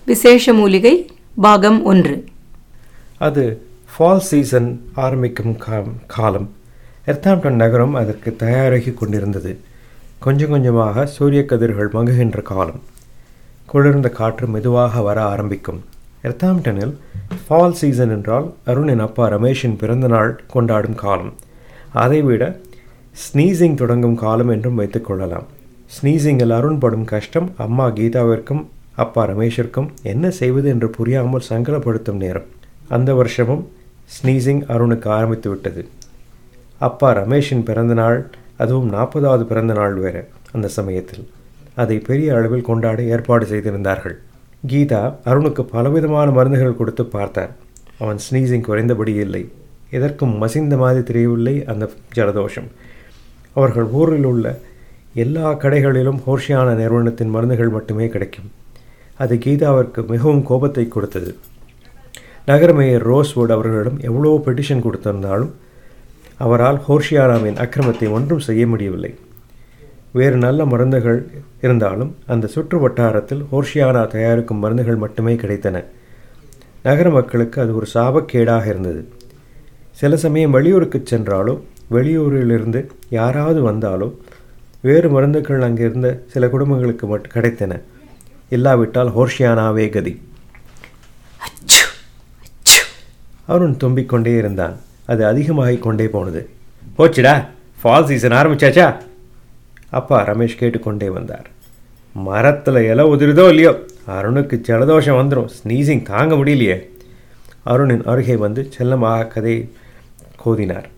விசேஷ மூலிகை பாகம் ஒன்று அது ஃபால் சீசன் ஆரம்பிக்கும் கா- காலம் எர்த்தாம்டன் நகரம் அதற்கு தயாராகி கொண்டிருந்தது கொஞ்சம் கொஞ்சமாக சூரிய கதிர்கள் மங்குகின்ற காலம் குளிர்ந்த காற்று மெதுவாக வர ஆரம்பிக்கும் எர்த்தாம்டனில் ஃபால் சீசன் என்றால் அருணின் அப்பா ரமேஷின் பிறந்த நாள் கொண்டாடும் காலம் அதைவிட ஸ்னீசிங் தொடங்கும் காலம் என்றும் வைத்துக்கொள்ளலாம் ஸ்னீசிங்கில் அருண் படும் கஷ்டம் அம்மா கீதாவிற்கும் அப்பா ரமேஷிற்கும் என்ன செய்வது என்று புரியாமல் சங்கடப்படுத்தும் நேரம் அந்த வருஷமும் ஸ்னீசிங் அருணுக்கு ஆரம்பித்து விட்டது அப்பா ரமேஷின் பிறந்த நாள் அதுவும் நாற்பதாவது பிறந்த நாள் வேறு அந்த சமயத்தில் அதை பெரிய அளவில் கொண்டாட ஏற்பாடு செய்திருந்தார்கள் கீதா அருணுக்கு பலவிதமான மருந்துகள் கொடுத்து பார்த்தார் அவன் ஸ்னீசிங் குறைந்தபடி இல்லை எதற்கும் மசிந்த மாதிரி தெரியவில்லை அந்த ஜலதோஷம் அவர்கள் ஊரில் உள்ள எல்லா கடைகளிலும் ஹோர்ஷியான நிறுவனத்தின் மருந்துகள் மட்டுமே கிடைக்கும் அது கீதாவிற்கு மிகவும் கோபத்தை கொடுத்தது நகர மேயர் ரோஸ்வுட் அவர்களிடம் எவ்வளவோ பெட்டிஷன் கொடுத்திருந்தாலும் அவரால் ஹோர்ஷியானாவின் அக்கிரமத்தை ஒன்றும் செய்ய முடியவில்லை வேறு நல்ல மருந்துகள் இருந்தாலும் அந்த சுற்று வட்டாரத்தில் ஹோர்ஷியானா தயாரிக்கும் மருந்துகள் மட்டுமே கிடைத்தன நகர மக்களுக்கு அது ஒரு சாபக்கேடாக இருந்தது சில சமயம் வெளியூருக்கு சென்றாலோ வெளியூரிலிருந்து யாராவது வந்தாலோ வேறு மருந்துகள் அங்கிருந்த சில குடும்பங்களுக்கு மட்டும் கிடைத்தன இல்லாவிட்டால் ஹோர்ஷியானாவே கதி அச்சு அச்சு அருண் தும்பிக் கொண்டே இருந்தான் அது அதிகமாகிக் கொண்டே போனது போச்சுடா ஃபால் சீசன் ஆரம்பிச்சாச்சா அப்பா ரமேஷ் கேட்டுக்கொண்டே வந்தார் மரத்தில் இலை உதிருதோ இல்லையோ அருணுக்கு ஜலதோஷம் வந்துடும் ஸ்னீசிங் தாங்க முடியலையே அருணின் அருகே வந்து செல்லமாக கதை கோதினார்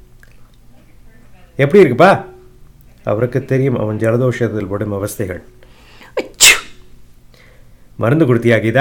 எப்படி இருக்குப்பா அவருக்கு தெரியும் அவன் ஜலதோஷத்தில் படும் அவஸ்தைகள் அச்சு மருந்து கொடுத்தியா கீதா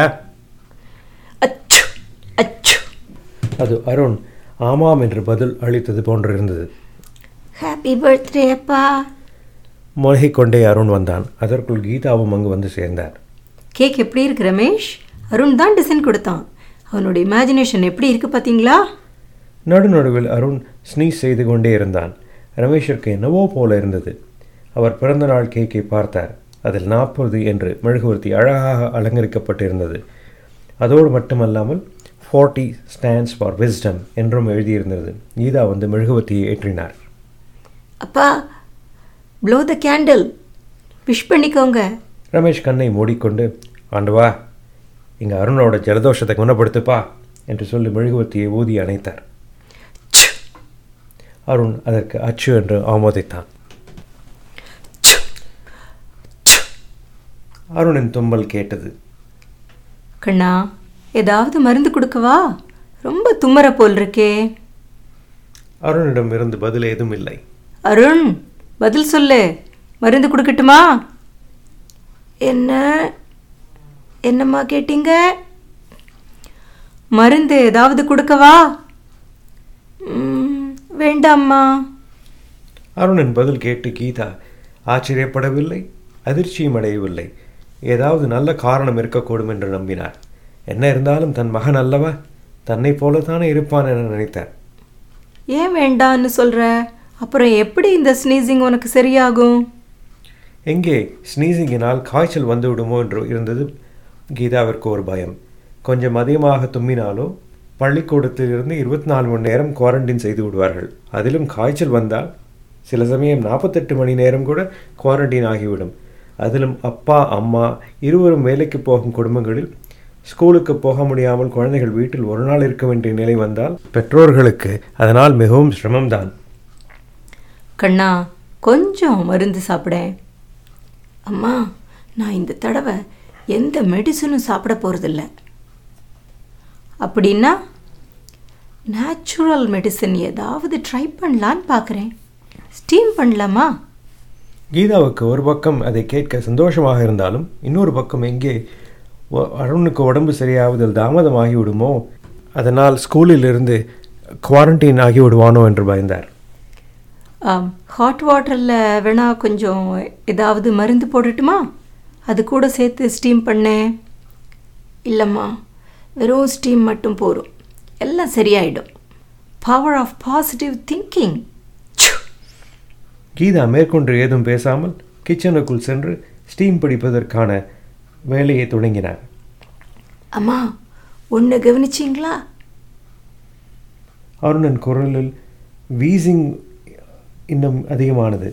அச்சு அச்சு அது அருண் ஆமாம் என்று பதில் அளித்தது போன்றிருந்தது ஹாப்பி பர்த்டே அப்பா முழுகிக் கொண்டே அருண் வந்தான் அதற்குள் கீதாவும் அங்கு வந்து சேர்ந்தார் கேக் எப்படி இருக்கு ரமேஷ் அருண் தான் டிசைன் கொடுத்தான் அவனோட இமேஜினேஷன் எப்படி இருக்கு பார்த்தீங்களா நடுநடுவில் அருண் ஸ்னீஸ் செய்து கொண்டே இருந்தான் ரமேஷிற்கு என்னவோ போல இருந்தது அவர் பிறந்தநாள் கேக்கை பார்த்தார் அதில் நாற்பது என்று மெழுகுவர்த்தி அழகாக அலங்கரிக்கப்பட்டிருந்தது அதோடு மட்டுமல்லாமல் ஃபார்ட்டி ஸ்டாண்ட்ஸ் ஃபார் விஸ்டம் என்றும் எழுதியிருந்தது கீதா வந்து மெழுகுவர்த்தியை ஏற்றினார் அப்பா ப்ளோ த கேண்டில் விஷ் பண்ணிக்கோங்க ரமேஷ் கண்ணை மூடிக்கொண்டு ஆண்டவா இங்கே அருணோட ஜலதோஷத்தை குணப்படுத்துப்பா என்று சொல்லி மெழுகுவர்த்தியை ஊதி அணைத்தார் ச்சு, அருண் அதற்கு அச்சு என்று ஆமோதித்தான் ச்சு, ச்சு. அருணின் தும்மல் கேட்டது கண்ணா ஏதாவது மருந்து கொடுக்கவா ரொம்ப தும்மற போல் இருக்கே அருணிடம் இருந்து பதில் ஏதும் இல்லை அருண் பதில் சொல்லு மருந்து கொடுக்கட்டுமா என்ன என்னம்மா கேட்டீங்க மருந்து ஏதாவது கொடுக்கவா ம், வேண்டாம்மா அருணின் பதில் கேட்டு கீதா ஆச்சரியப்படவில்லை அதிர்ச்சியும் அடையவில்லை ஏதாவது நல்ல காரணம் இருக்கக்கூடும் என்று நம்பினார் என்ன இருந்தாலும் தன் மகன் அல்லவா தன்னைப் போலத்தானே இருப்பான் என நினைத்தார் ஏன் வேண்டான்னு சொல்ற அப்புறம் எப்படி இந்த ஸ்னீசிங் உனக்கு சரியாகும் எங்கே ஸ்னீசிங்கினால் காய்ச்சல் வந்து விடுமோ என்று இருந்தது கீதாவிற்கு ஒரு பயம் கொஞ்சம் அதிகமாக தும்மினாலோ பள்ளிக்கூடத்திலிருந்து இருபத்தி நாலு மணி நேரம் குவாரண்டைன் செய்து விடுவார்கள் அதிலும் காய்ச்சல் வந்தால் சில சமயம் நாற்பத்தெட்டு மணி நேரம் கூட குவாரண்டைன் ஆகிவிடும் அதிலும் அப்பா அம்மா இருவரும் வேலைக்கு போகும் குடும்பங்களில் ஸ்கூலுக்கு போக முடியாமல் குழந்தைகள் வீட்டில் ஒரு நாள் இருக்க வேண்டிய நிலை வந்தால் பெற்றோர்களுக்கு அதனால் மிகவும் சிரமம்தான் கண்ணா கொஞ்சம் மருந்து சாப்பிடேன் அம்மா நான் இந்த தடவை எந்த மெடிசனும் சாப்பிட போகிறதில்ல அப்படின்னா நேச்சுரல் மெடிசன் ஏதாவது ட்ரை பண்ணலான்னு பார்க்குறேன் ஸ்டீம் பண்ணலாமா கீதாவுக்கு ஒரு பக்கம் அதை கேட்க சந்தோஷமாக இருந்தாலும் இன்னொரு பக்கம் எங்கே ஒ- அருணுக்கு உடம்பு சரியாவதில் தாமதமாகி விடுமோ அதனால் ஸ்கூலில் இருந்து குவாரண்டைன் ஆகி விடுவானோ என்று பயந்தார் ஹாட் வாட்டரில் வேணா கொஞ்சம் ஏதாவது மருந்து போடட்டுமா அது கூட சேர்த்து ஸ்டீம் பண்ணேன் இல்லைம்மா வெறும் ஸ்டீம் மட்டும் போதும் எல்லாம் சரியாயிடும் power of positive thinking Geetha மேற்கொண்டு ஏதும் பேசாமல் கிச்சனுக்குள் சென்று ஸ்டீம் பிடிப்பதற்கான வேலையை தொடங்கினார் அம்மா ஒன்று கவனிச்சிங்களா அருணன் குரலில் வீசிங் இன்னும் அதிகமானது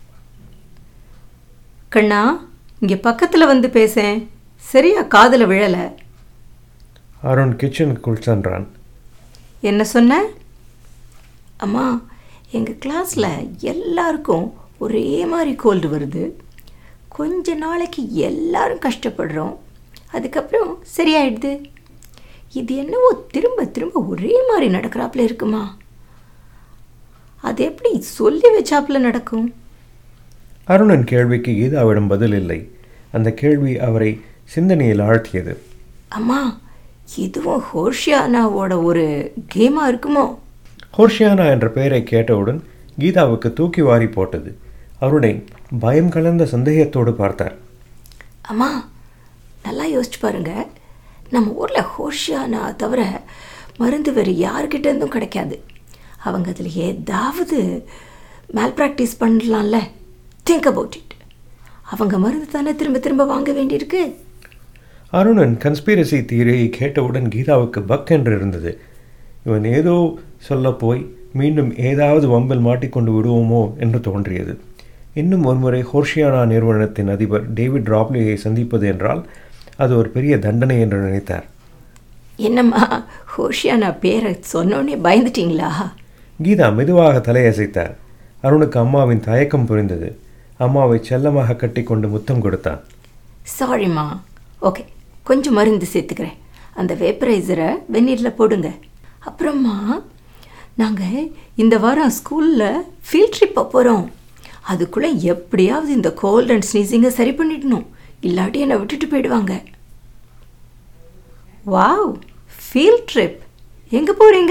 கண்ணா இங்கே பக்கத்தில் வந்து பேசேன் சரியா காதில் விழலை அருண் கிச்சனுக்குள் சென்றான் என்ன சொன்ன அம்மா எங்கள் கிளாஸில் எல்லாருக்கும் ஒரே மாதிரி கோல்டு வருது கொஞ்ச நாளைக்கு எல்லாரும் கஷ்டப்படுறோம் அதுக்கப்புறம் சரியாயிடுது இது என்னவோ திரும்ப திரும்ப ஒரே மாதிரி நடக்கிறாப்புல இருக்குமா அது எப்படி சொல்லி வச்சாப்புல நடக்கும் அருணன் கேள்விக்கு கீதாவிடம் பதில் இல்லை அந்த கேள்வி அவரை சிந்தனையில் ஆழ்த்தியது அம்மா இதுவும் ஹோஷியானாவோட ஒரு கேமாக இருக்குமோ ஹோர்ஷியானா என்ற பெயரை கேட்டவுடன் கீதாவுக்கு தூக்கி வாரி போட்டது அருணை பயம் கலந்த சந்தேகத்தோடு பார்த்தார் அம்மா நல்லா யோசிச்சு பாருங்க நம்ம ஊரில் ஹோஷியானா தவிர மருந்து வேறு யார்கிட்ட இருந்தும் கிடைக்காது அவங்க அதில் ஏதாவது மேல் ப்ராக்டிஸ் பண்ணலாம்ல திங்க் அபவுட் இட் அவங்க மருந்து தானே திரும்ப திரும்ப வாங்க வேண்டியிருக்கு அருணன் கன்ஸ்பிரசி தியரியை கேட்டவுடன் கீதாவுக்கு பக் என்று இருந்தது இவன் ஏதோ சொல்ல போய் மீண்டும் ஏதாவது வம்பில் மாட்டிக்கொண்டு விடுவோமோ என்று தோன்றியது இன்னும் ஒருமுறை ஹோர்ஷியானா நிறுவனத்தின் அதிபர் டேவிட் ராப்லியை சந்திப்பது என்றால் அது ஒரு பெரிய தண்டனை என்று நினைத்தார் என்னம்மா ஹோஷியானா பேரை சொன்னோடனே பயந்துட்டீங்களா கீதா மெதுவாக தலையசைத்தார் அருணுக்கு அம்மாவின் தயக்கம் புரிந்தது அம்மாவை செல்லமாக கட்டிக்கொண்டு முத்தம் கொடுத்தான் சாரிம்மா ஓகே கொஞ்சம் மருந்து சேர்த்துக்கிறேன் அந்த வேப்பரைசரை வெந்நீரில் போடுங்க அப்புறமா நாங்கள் இந்த வாரம் ஸ்கூலில் ஃபீல்ட் ட்ரிப் போகிறோம் அதுக்குள்ளே எப்படியாவது இந்த கோல்ட் அண்ட் ஸ்னீசிங்கை சரி பண்ணிடணும் இல்லாட்டி என்னை விட்டுட்டு போயிடுவாங்க வாவ் ஃபீல்ட் ட்ரிப் எங்கே போகிறீங்க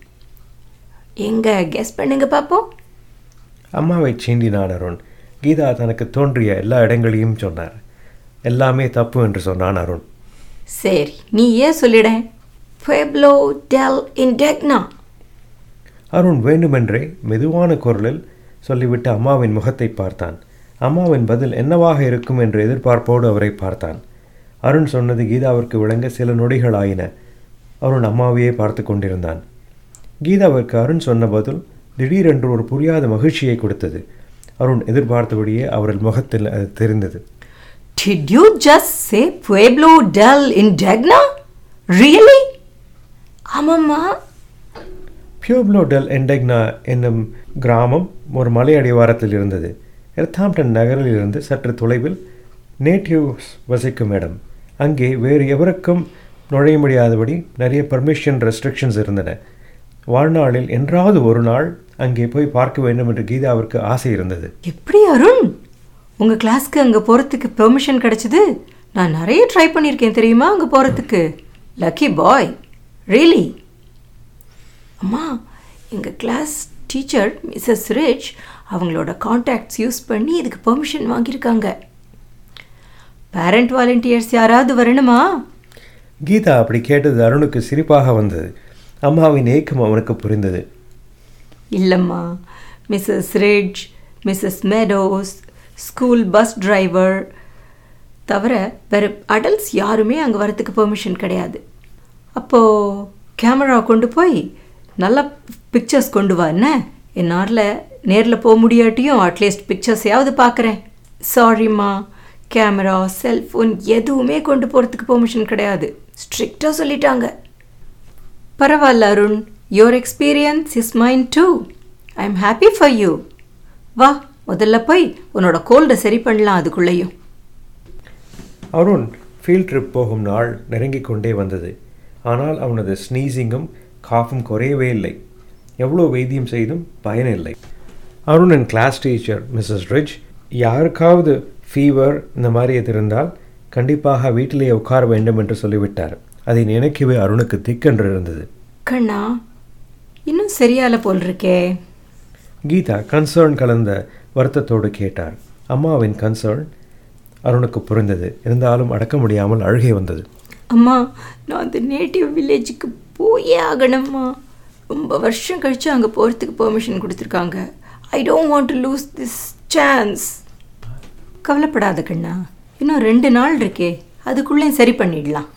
எங்கே கெஸ் பண்ணுங்க பார்ப்போம் அம்மாவை சீண்டினான் அருண் கீதா தனக்கு தோன்றிய எல்லா இடங்களையும் சொன்னார் எல்லாமே தப்பு என்று சொன்னான் அருண் சரி நீ ஏன் சொல்லிட புயப்ளோ டெல் இன்டெக்னா அருண் வேண்டுமென்றே மெதுவான குரலில் சொல்லிவிட்டு அம்மாவின் முகத்தை பார்த்தான் அம்மாவின் பதில் என்னவாக இருக்கும் என்று எதிர்பார்ப்போடு அவரை பார்த்தான் அருண் சொன்னது கீதாவிற்கு விளங்க சில நொடிகள் ஆயின அருண் அம்மாவையே பார்த்து கொண்டிருந்தான் கீதாவிற்கு அருண் சொன்ன பதில் திடீரென்று ஒரு புரியாத மகிழ்ச்சியை கொடுத்தது அருண் எதிர்பார்த்தபடியே அவர்கள் முகத்தில் அது தெரிந்தது Did you just say Pueblo del Indegna? Really? ஆமாம்மா பியூப்ளோ டெல் எண்டெக்னா என்னும் கிராமம் ஒரு மலை அடிவாரத்தில் இருந்தது எர்த்தாம்டன் நகரில் இருந்து சற்று தொலைவில் நேட்டிவ்ஸ் வசிக்கும் இடம் அங்கே வேறு எவருக்கும் நுழைய முடியாதபடி நிறைய பர்மிஷன் ரெஸ்ட்ரிக்ஷன்ஸ் இருந்தன வாழ்நாளில் என்றாவது ஒரு நாள் அங்கே போய் பார்க்க வேண்டும் என்று கீதாவிற்கு ஆசை இருந்தது எப்படி அருண் உங்கள் கிளாஸ்க்கு அங்கே போகிறதுக்கு பெர்மிஷன் கிடைச்சிது நான் நிறைய ட்ரை பண்ணியிருக்கேன் தெரியுமா அங்கே போகிறதுக்கு லக்கி பாய் ரியலி அம்மா எங்கள் கிளாஸ் டீச்சர் மிஸ்ஸஸ் ரிச் அவங்களோட காண்டாக்ட்ஸ் யூஸ் பண்ணி இதுக்கு பெர்மிஷன் வாங்கியிருக்காங்க பேரண்ட் வாலண்டியர்ஸ் யாராவது வரணுமா கீதா அப்படி கேட்டது அருணுக்கு சிரிப்பாக வந்தது அம்மாவின் ஏக்கம் அவனுக்கு புரிந்தது இல்லைம்மா Mrs Ridge Mrs Meadows school bus driver தவிர வேறு அடல்ட்ஸ் யாருமே அங்கே வரத்துக்கு பெர்மிஷன் கிடையாது அப்போது கேமரா கொண்டு போய் நல்ல பிக்சர்ஸ் கொண்டு வா என்ன என்னால் நேரில் போக முடியாட்டியும் அட்லீஸ்ட் பிக்சர்ஸையாவது பார்க்குறேன் சாரிம்மா கேமரா செல்ஃபோன் எதுவுமே கொண்டு போகிறதுக்கு பெர்மிஷன் கிடையாது ஸ்ட்ரிக்டாக சொல்லிட்டாங்க பரவாயில்ல Arun your experience is mind too I am happy for you வா முதல்ல போய் உன்னோட கோல்டை சரி பண்ணலாம் அதுக்குள்ளேயும் அருண் ஃபீல்ட் ட்ரிப் போகும் நாள் நெருங்கிக் கொண்டே வந்தது ஆனால் அவனது ஸ்னீசிங்கும் காஃபும் குறையவே இல்லை எவ்வளோ வைத்தியம் செய்தும் பயனில்லை அருணின் கிளாஸ் டீச்சர் மிஸ்ஸஸ் ரிச் யாருக்காவது ஃபீவர் இந்த மாதிரி எது இருந்தால் கண்டிப்பாக வீட்டிலேயே உட்கார வேண்டும் என்று சொல்லிவிட்டார் அதை நினைக்கவே அருணுக்கு திக்கென்று இருந்தது கண்ணா இன்னும் சரியால போல் இருக்கே கீதா கன்சர்ன் கலந்த வருத்தத்தோடு கேட்டார் அம்மாவின் கன்சர்ன் அருணுக்கு புரிந்தது இருந்தாலும் அடக்க முடியாமல் அழுகை வந்தது அம்மா நான் அந்த நேட்டிவ் வில்லேஜுக்கு போயே ஆகணும்மா ரொம்ப வருஷம் கழித்து அங்கே போகிறதுக்கு பெர்மிஷன் கொடுத்துருக்காங்க I don't want to lose this chance கவலைப்படாத கண்ணா இன்னும் ரெண்டு நாள் இருக்கே அதுக்குள்ளே சரி பண்ணிடலாம்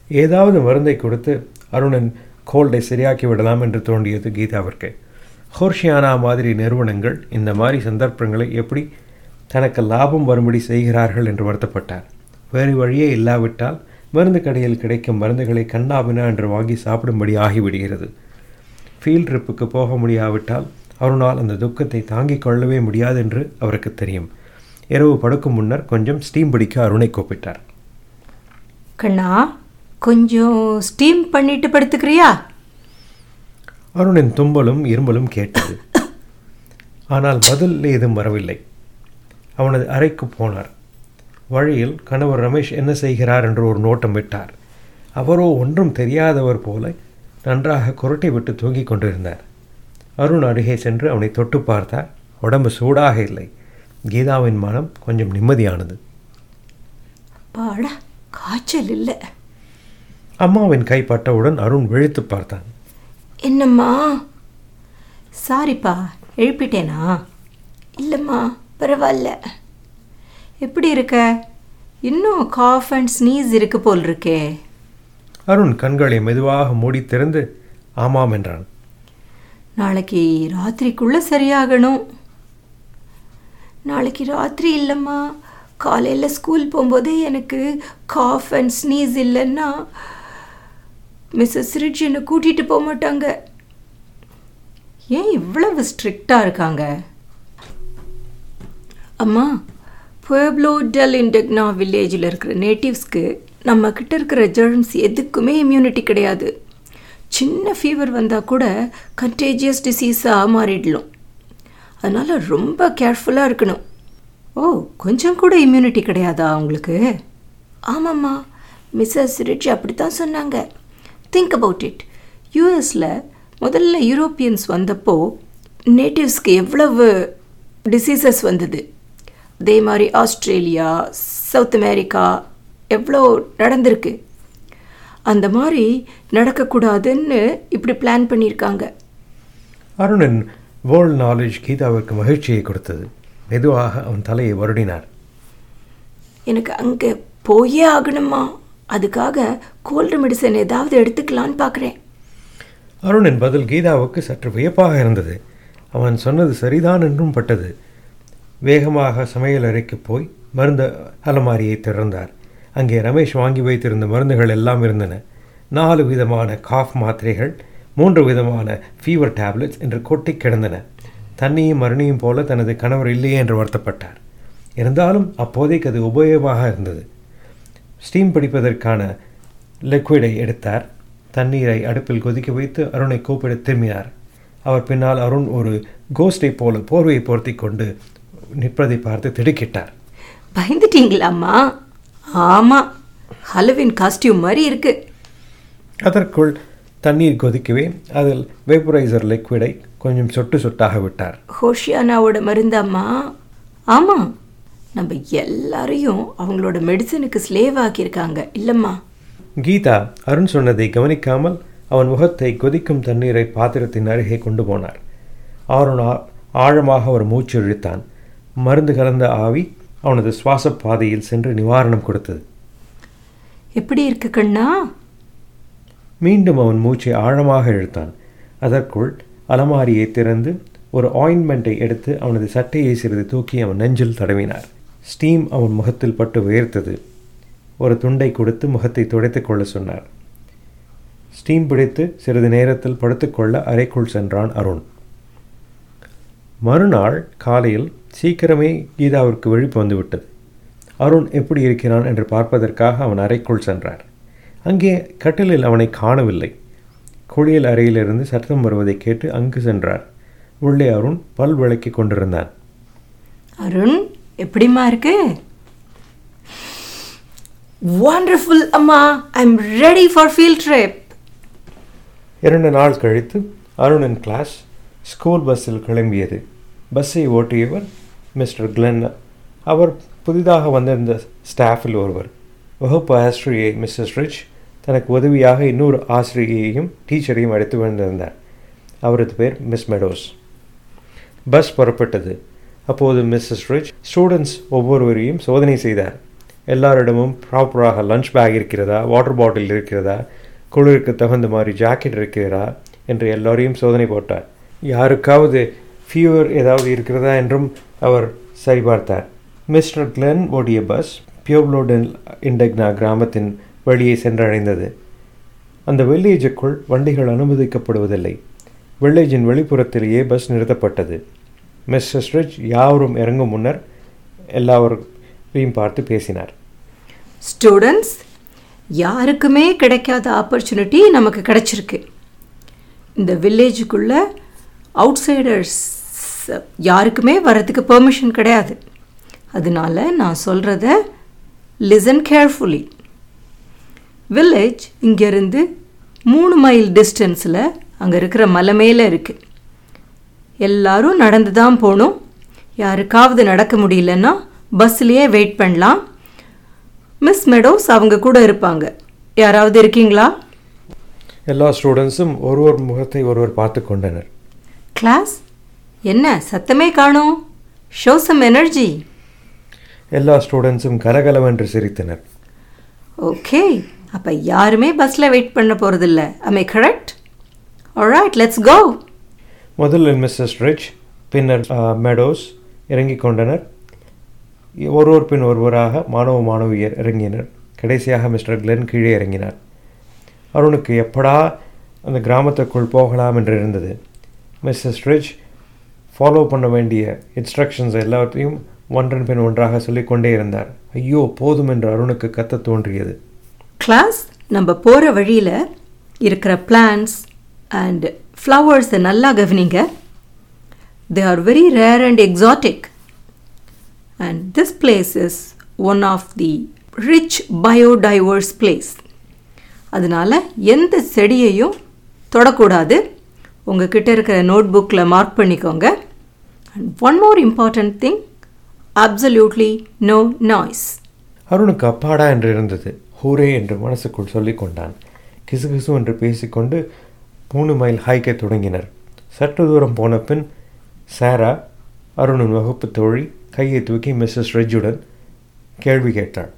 ஏதாவது மருந்தை கொடுத்து அருணன் கோல்டை சரியாக்கி விடலாம் என்று தோன்றியது கீதாவிற்கு ஹோர்ஷியானா மாதிரி நிறுவனங்கள் இந்த மாதிரி சந்தர்ப்பங்களை எப்படி தனக்கு லாபம் வரும்படி செய்கிறார்கள் என்று வருத்தப்பட்டார் வேறு வழியே இல்லாவிட்டால் மருந்து கடையில் கிடைக்கும் மருந்துகளை கண்ணாபினா என்று வாங்கி சாப்பிடும்படி ஆகிவிடுகிறது ஃபீல்ட் ட்ரிப்புக்கு போக முடியாவிட்டால் அவருனால் அந்த துக்கத்தை தாங்கிக் கொள்ளவே முடியாது என்று அவருக்கு தெரியும் இரவு படுக்கும் முன்னர் கொஞ்சம் ஸ்டீம் பிடிக்க அருணை கூப்பிட்டார் கண்ணா கொஞ்சம் ஸ்டீம் பண்ணிட்டு படுத்துக்கிறியா அருணின் தும்பலும் இரும்பலும் கேட்டது ஆனால் பதில் ஏதும் வரவில்லை அவனது அறைக்கு போனார் வழியில் கணவர் ரமேஷ் என்ன செய்கிறார் என்று ஒரு நோட்டம் விட்டார் அவரோ ஒன்றும் தெரியாதவர் போல நன்றாக குரட்டை விட்டு தூங்கிக் கொண்டிருந்தார் அருண் அருகே சென்று அவனை தொட்டு பார்த்தார் உடம்பு சூடாக இல்லை கீதாவின் மனம் கொஞ்சம் நிம்மதியானது பாடா காய்ச்சல் இல்லை அம்மாவின் கை பட்டவுடன் அருண் விழித்து பார்த்தான் என்னம்மா சாரிப்பா எழுப்பிட்டேனா இல்லைம்மா பரவாயில்ல எப்படி இருக்க இன்னும் காஃப் அண்ட் ஸ்னீஸ் இருக்கு போல் இருக்கே அருண் கண்களை மெதுவாக மூடி திறந்து ஆமாம் என்றான் நாளைக்கு ராத்திரிக்குள்ளே சரியாகணும் நாளைக்கு ராத்திரி இல்லைம்மா காலையில் ஸ்கூல் போகும்போதே எனக்கு காஃப் அண்ட் ஸ்னீஸ் இல்லைன்னா மிஸ்ஸஸ் ரிச் என்னை கூட்டிகிட்டு போக மாட்டாங்க ஏன் இவ்வளவு ஸ்ட்ரிக்டாக இருக்காங்க அம்மா புயப்ளோ டெல் இன்டெக்னா வில்லேஜில் இருக்கிற நேட்டிவ்ஸ்க்கு நம்ம கிட்ட இருக்கிற ஜெர்ம்ஸ் எதுக்குமே இம்யூனிட்டி கிடையாது சின்ன ஃபீவர் வந்தால் கூட கண்டேஜியஸ் டிசீஸாக மாறிடலாம் அதனால் ரொம்ப கேர்ஃபுல்லாக இருக்கணும் ஓ கொஞ்சம் கூட இம்யூனிட்டி கிடையாதா உங்களுக்கு ஆமாம்மா மிஸ்ஸஸ் ரிச் அப்படி தான் சொன்னாங்க திங்க் அபவுட் இட் யூஎஸில் முதல்ல யூரோப்பியன்ஸ் வந்தப்போ நேட்டிவ்ஸ்க்கு எவ்வளவு டிசீசஸ் வந்தது அதே மாதிரி ஆஸ்திரேலியா சவுத் அமெரிக்கா எவ்வளோ நடந்திருக்கு அந்த மாதிரி நடக்கக்கூடாதுன்னு இப்படி பிளான் பண்ணியிருக்காங்க அருணின் வேர்ல்ட் நாலேஜ் கீதாவிற்கு மகிழ்ச்சியை கொடுத்தது மெதுவாக அவன் தலையை வருடினார் எனக்கு அங்கே போயே ஆகணுமா அதுக்காக கோல்டு மெடிசன் ஏதாவது எடுத்துக்கலான்னு பார்க்குறேன் அருணின் பதில் கீதாவுக்கு சற்று வியப்பாக இருந்தது அவன் சொன்னது சரிதான் என்றும் பட்டது வேகமாக சமையல் அறைக்கு போய் மருந்து அலமாரியை திறந்தார் அங்கே ரமேஷ் வாங்கி வைத்திருந்த மருந்துகள் எல்லாம் இருந்தன நாலு விதமான காஃப் மாத்திரைகள் மூன்று விதமான ஃபீவர் டேப்லெட்ஸ் என்று கொட்டி கிடந்தன தண்ணியும் மருணியும் போல தனது கணவர் இல்லையே என்று வருத்தப்பட்டார் இருந்தாலும் அப்போதைக்கு அது உபயோகமாக இருந்தது ஸ்டீம் பிடிப்பதற்கான லிக்விடை எடுத்தார் தண்ணீரை அடுப்பில் கொதிக்க வைத்து அருணை கூப்பிட திரும்பினார் அவர் பின்னால் அருண் ஒரு கோஸ்டை போல போர்வையை போர்த்தி கொண்டு நிற்பதை பார்த்து திடுக்கிட்டார் பயந்துட்டீங்களாம்மா ஆமாம் ஹலோவின் காஸ்டியூம் மாதிரி இருக்கு அதற்குள் தண்ணீர் கொதிக்கவே அதில் வேப்பரைசர் லிக்விடை கொஞ்சம் சொட்டு சொட்டாக விட்டார் ஹோஷியானாவோட மருந்தாம்மா ஆமாம் நம்ம எல்லாரையும் அவங்களோட மெடிசனுக்கு ஸ்லேவ் ஆக்கியிருக்காங்க இல்லைம்மா கீதா அருண் சொன்னதை கவனிக்காமல் அவன் முகத்தை கொதிக்கும் தண்ணீரை பாத்திரத்தின் அருகே கொண்டு போனார் அருண் ஆ- ஆழமாக ஒரு மூச்சு இழுத்தான் மருந்து கலந்த ஆவி அவனது சுவாச பாதையில் சென்று நிவாரணம் கொடுத்தது எப்படி இருக்கு கண்ணா மீண்டும் அவன் மூச்சை ஆழமாக இழுத்தான் அதற்குள் அலமாரியை திறந்து ஒரு ஆயின்மெண்ட்டை எடுத்து அவனது சட்டையை சிறிது தூக்கி அவன் நெஞ்சில் தடவினார் ஸ்டீம் அவன் முகத்தில் பட்டு வேர்த்தது ஒரு துண்டை கொடுத்து முகத்தை துடைத்துக் கொள்ள சொன்னார் ஸ்டீம் பிடித்து சிறிது நேரத்தில் படுத்துக்கொள்ள அறைக்குள் சென்றான் அருண் மறுநாள் காலையில் சீக்கிரமே கீதாவிற்கு விழிப்பு வந்துவிட்டது அருண் எப்படி இருக்கிறான் என்று பார்ப்பதற்காக அவன் அறைக்குள் சென்றார் அங்கே கட்டிலில் அவனை காணவில்லை குளியல் அறையிலிருந்து சத்தம் வருவதை கேட்டு அங்கு சென்றார் உள்ளே அருண் பல் விளக்கி கொண்டிருந்தான் அருண் எப்படிம்மா இருக்கு வண்டர்ஃபுல் அம்மா I am ready for field trip இரண்டு நாள் கழித்து அருணின் கிளாஸ் ஸ்கூல் பஸ்ஸில் கிளம்பியது பஸ்ஸை ஓட்டியவர் மிஸ்டர் கிளென் அவர் புதிதாக வந்திருந்த ஸ்டாஃபில் ஒருவர் வகுப்பு ஆசிரியை மிஸ்ஸஸ் ரிச் தனக்கு உதவியாக இன்னொரு ஆசிரியையும் டீச்சரையும் அழைத்து வந்திருந்தார் அவரது பேர் மிஸ் மெடோஸ் பஸ் புறப்பட்டது அப்போது மிஸ்ஸஸ் ரிச் ஸ்டூடெண்ட்ஸ் ஒவ்வொருவரையும் சோதனை செய்தார் எல்லாரிடமும் ப்ராப்பராக லஞ்ச் பேக் இருக்கிறதா வாட்டர் பாட்டில் இருக்கிறதா குளிருக்கு தகுந்த மாதிரி ஜாக்கெட் இருக்கிறதா என்று எல்லோரையும் சோதனை போட்டார் யாருக்காவது ஃபீவர் ஏதாவது இருக்கிறதா என்றும் அவர் சரிபார்த்தார் மிஸ்டர் கிளென் ஓடிய பஸ் பியோப்லோடன் இண்டக்னா கிராமத்தின் வழியே சென்றடைந்தது அந்த வில்லேஜுக்குள் வண்டிகள் அனுமதிக்கப்படுவதில்லை வில்லேஜின் வெளிப்புறத்திலேயே பஸ் நிறுத்தப்பட்டது மிஸ்டர் ஸ்ட்ரிச் யாவரும் இறங்கும் முன்னர் எல்லாவரையும் பார்த்து பேசினார் ஸ்டூடெண்ட்ஸ் யாருக்குமே கிடைக்காத ஆப்பர்ச்சுனிட்டி நமக்கு கிடைச்சிருக்கு இந்த வில்லேஜுக்குள்ள அவுட்சைடர்ஸ் யாருக்குமே வரதுக்கு பெர்மிஷன் கிடையாது அதனால நான் சொல்கிறத லிசன் கேர்ஃபுல்லி வில்லேஜ் இங்கேருந்து மூணு மைல் டிஸ்டன்ஸில் அங்கே இருக்கிற மலை மேலே இருக்குது எல்லாரும் நடந்து தான் போகணும் யாருக்காவது நடக்க முடியலன்னா பஸ்லேயே வெயிட் பண்ணலாம் மிஸ் மெடோஸ் அவங்க கூட இருப்பாங்க யாராவது இருக்கீங்களா எல்லா ஸ்டூடெண்ட்ஸும் ஒருவர் முகத்தை ஒருவர் பார்த்து கொண்டனர் கிளாஸ் என்ன சத்தமே காணோம் ஷோ சம் எனர்ஜி எல்லா ஸ்டூடெண்ட்ஸும் கலகலவென்று சிரித்தனர் ஓகே அப்போ யாருமே பஸ்ஸில் வெயிட் பண்ண போகிறதில்ல அமை கரெக்ட் ஆல்ரைட் லெட்ஸ் கோ முதலில் மிஸ்ஸஸ் ரிச் பின்னர் மெடோஸ் இறங்கிக் கொண்டனர் ஒருவர் பின் ஒருவராக மாணவ மாணவியர் இறங்கினர் கடைசியாக மிஸ்டர் கிளென் கீழே இறங்கினார் அருணுக்கு எப்படா அந்த கிராமத்துக்குள் போகலாம் என்று இருந்தது மிஸ்ஸஸ் ரிச் ஃபாலோ பண்ண வேண்டிய இன்ஸ்ட்ரக்ஷன்ஸ் எல்லாத்தையும் ஒன்றன் பின் ஒன்றாக சொல்லிக்கொண்டே இருந்தார் ஐயோ போதும் என்று அருணுக்கு கத்த தோன்றியது கிளாஸ் நம்ம போகிற வழியில் இருக்கிற பிளான்ஸ் அண்ட் ஃப்ளவர்ஸை நல்லா கவனிங்க they are very rare and exotic and this place is one of the rich biodiverse place அதனால் எந்த செடியையும் தொடக்கூடாது உங்ககிட்ட இருக்கிற நோட் புக்கில் மார்க் பண்ணிக்கோங்க and one more important thing absolutely no noise அருணுக்கு அப்பாடா என்று இருந்தது ஹூரே என்று மனசுக்குள் சொல்லிக் கொண்டான் கிசுகிசு என்று பேசிக்கொண்டு மூணு மைல் ஹைக்கை தொடங்கினர் சற்று தூரம் போன பின் சாரா அருணின் வகுப்பு தோழி கையை தூக்கி மிஸ்ஸஸ் ரெஜுடன் கேள்வி கேட்டாள்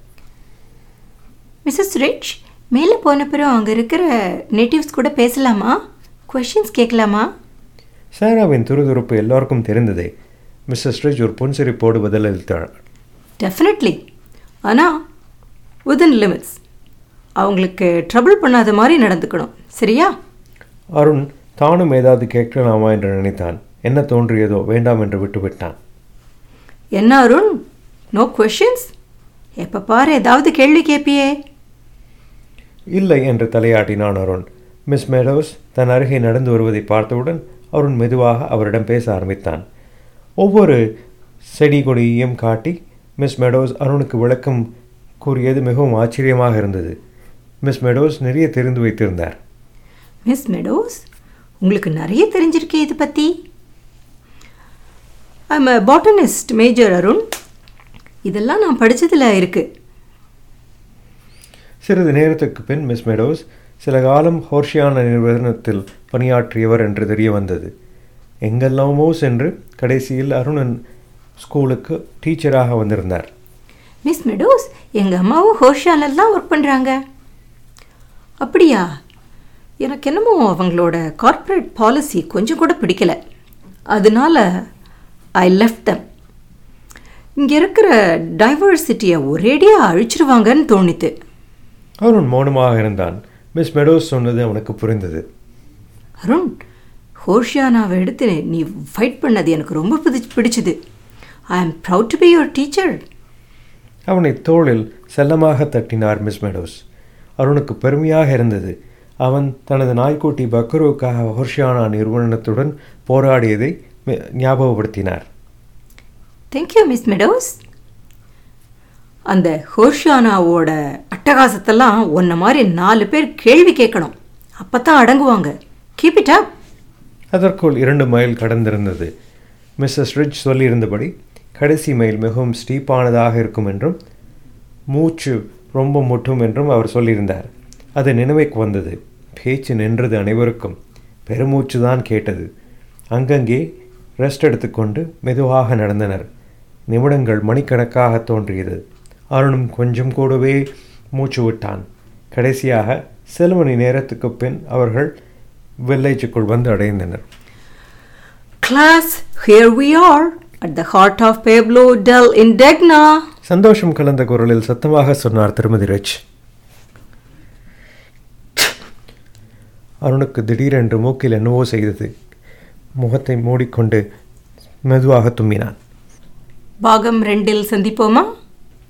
மிஸ்ஸஸ் ரிச் மேலே போன பிறகு அங்கே இருக்கிற நேட்டிவ்ஸ் கூட பேசலாமா கொஷின்ஸ் கேட்கலாமா சாராவின் துருதுருப்பு எல்லோருக்கும் தெரிந்ததே மிஸ்ஸஸ் ரிச் ஒரு புன்சிரிப்போடு பதிலளித்தாள் டெஃபினெட்லி ஆனால் வித்தின் லிமிட்ஸ் அவங்களுக்கு ட்ரபிள் பண்ணாத மாதிரி நடந்துக்கணும் சரியா அருண் தானும் ஏதாவது கேட்கலாமா என்று நினைத்தான் என்ன தோன்றியதோ வேண்டாம் என்று விட்டுவிட்டான் என்ன அருண் நோ கொஷின்ஸ் எப்போ பாரு ஏதாவது கேள்வி கேட்பியே இல்லை என்று தலையாட்டினான் அருண் மிஸ் மெடோஸ் தன் அருகே நடந்து வருவதை பார்த்தவுடன் அருண் மெதுவாக அவரிடம் பேச ஆரம்பித்தான் ஒவ்வொரு செடி கொடியையும் காட்டி மிஸ் மெடோஸ் அருணுக்கு விளக்கம் கூறியது மிகவும் ஆச்சரியமாக இருந்தது மிஸ் மெடோஸ் நிறைய தெரிந்து வைத்திருந்தார் மிஸ் மெடோஸ் உங்களுக்கு நிறைய தெரிஞ்சிருக்கே இது பற்றி I'm a botanist major Arun இதெல்லாம் நான் படித்ததில் இருக்குது சிறிது நேரத்துக்கு பின் மிஸ் மெடோஸ் சில காலம் ஹோர்ஷியான நிறுவனத்தில் பணியாற்றியவர் என்று தெரிய வந்தது எங்கெல்லாமோ சென்று கடைசியில் அருணன் ஸ்கூலுக்கு டீச்சராக வந்திருந்தார் மிஸ் மெடோஸ் எங்கள் அம்மாவும் ஹோஷாலில் தான் ஒர்க் பண்ணுறாங்க அப்படியா எனக்கு என்னமோ அவங்களோட கார்ப்பரேட் பாலிசி கொஞ்சம் கூட பிடிக்கல அதனால ஐ லெஃப்ட் தம் இங்கே இருக்கிற டைவர்சிட்டியை ஒரேடியாக அழிச்சிருவாங்கன்னு தோணித்து அருண் மௌனமாக இருந்தான் மிஸ் மெடோஸ் சொன்னது அவனுக்கு புரிந்தது அருண் ஹோஷியானாவை எடுத்து நீ ஃபைட் பண்ணது எனக்கு ரொம்ப பிடி பிடிச்சது I am proud to be your teacher அவனை தோளில் செல்லமாக தட்டினார் மிஸ் மெடோஸ் அருணுக்கு பெருமையாக இருந்தது அவன் தனது நாய்க்குட்டி பக்ருவுக்காக ஹோர்ஷியானா நிறுவனத்துடன் போராடியதை மி- ஞாபகப்படுத்தினார் தேங்க்யூ மிஸ் மெடோஸ் அந்த ஹோஷியானாவோட அட்டகாசத்தெல்லாம் உன்ன மாதிரி நாலு பேர் கேள்வி கேட்கணும் அப்போ தான் அடங்குவாங்க கீப் இட் அப் அதற்குள் இரண்டு மைல் கடந்திருந்தது மிஸ்ஸஸ் ரிச் சொல்லியிருந்தபடி கடைசி மைல் மிகவும் ஸ்டீப்பானதாக இருக்கும் என்றும் மூச்சு ரொம்ப முட்டும் என்றும் அவர் சொல்லியிருந்தார் அது நினைவுக்கு வந்தது பேச்சு நின்றது அனைவருக்கும் பெருமூச்சு தான் கேட்டது அங்கங்கே ரெஸ்ட் எடுத்துக்கொண்டு மெதுவாக நடந்தனர் நிமிடங்கள் மணிக்கணக்காக தோன்றியது அருணும் கொஞ்சம் கூடவே மூச்சு விட்டான் கடைசியாக சில மணி நேரத்துக்கு பின் அவர்கள் வில்லேஜுக்குள் வந்து அடைந்தனர் Class, here we are at the heart of Pueblo del Indegna. சந்தோஷம் கலந்த குரலில் சத்தமாக சொன்னார் திருமதி ரிச் அருணுக்கு திடீரென்று மூக்கில் என்னவோ செய்தது முகத்தை மூடிக்கொண்டு மெதுவாக தும்மினான் பாகம் ரெண்டில் சந்திப்போமா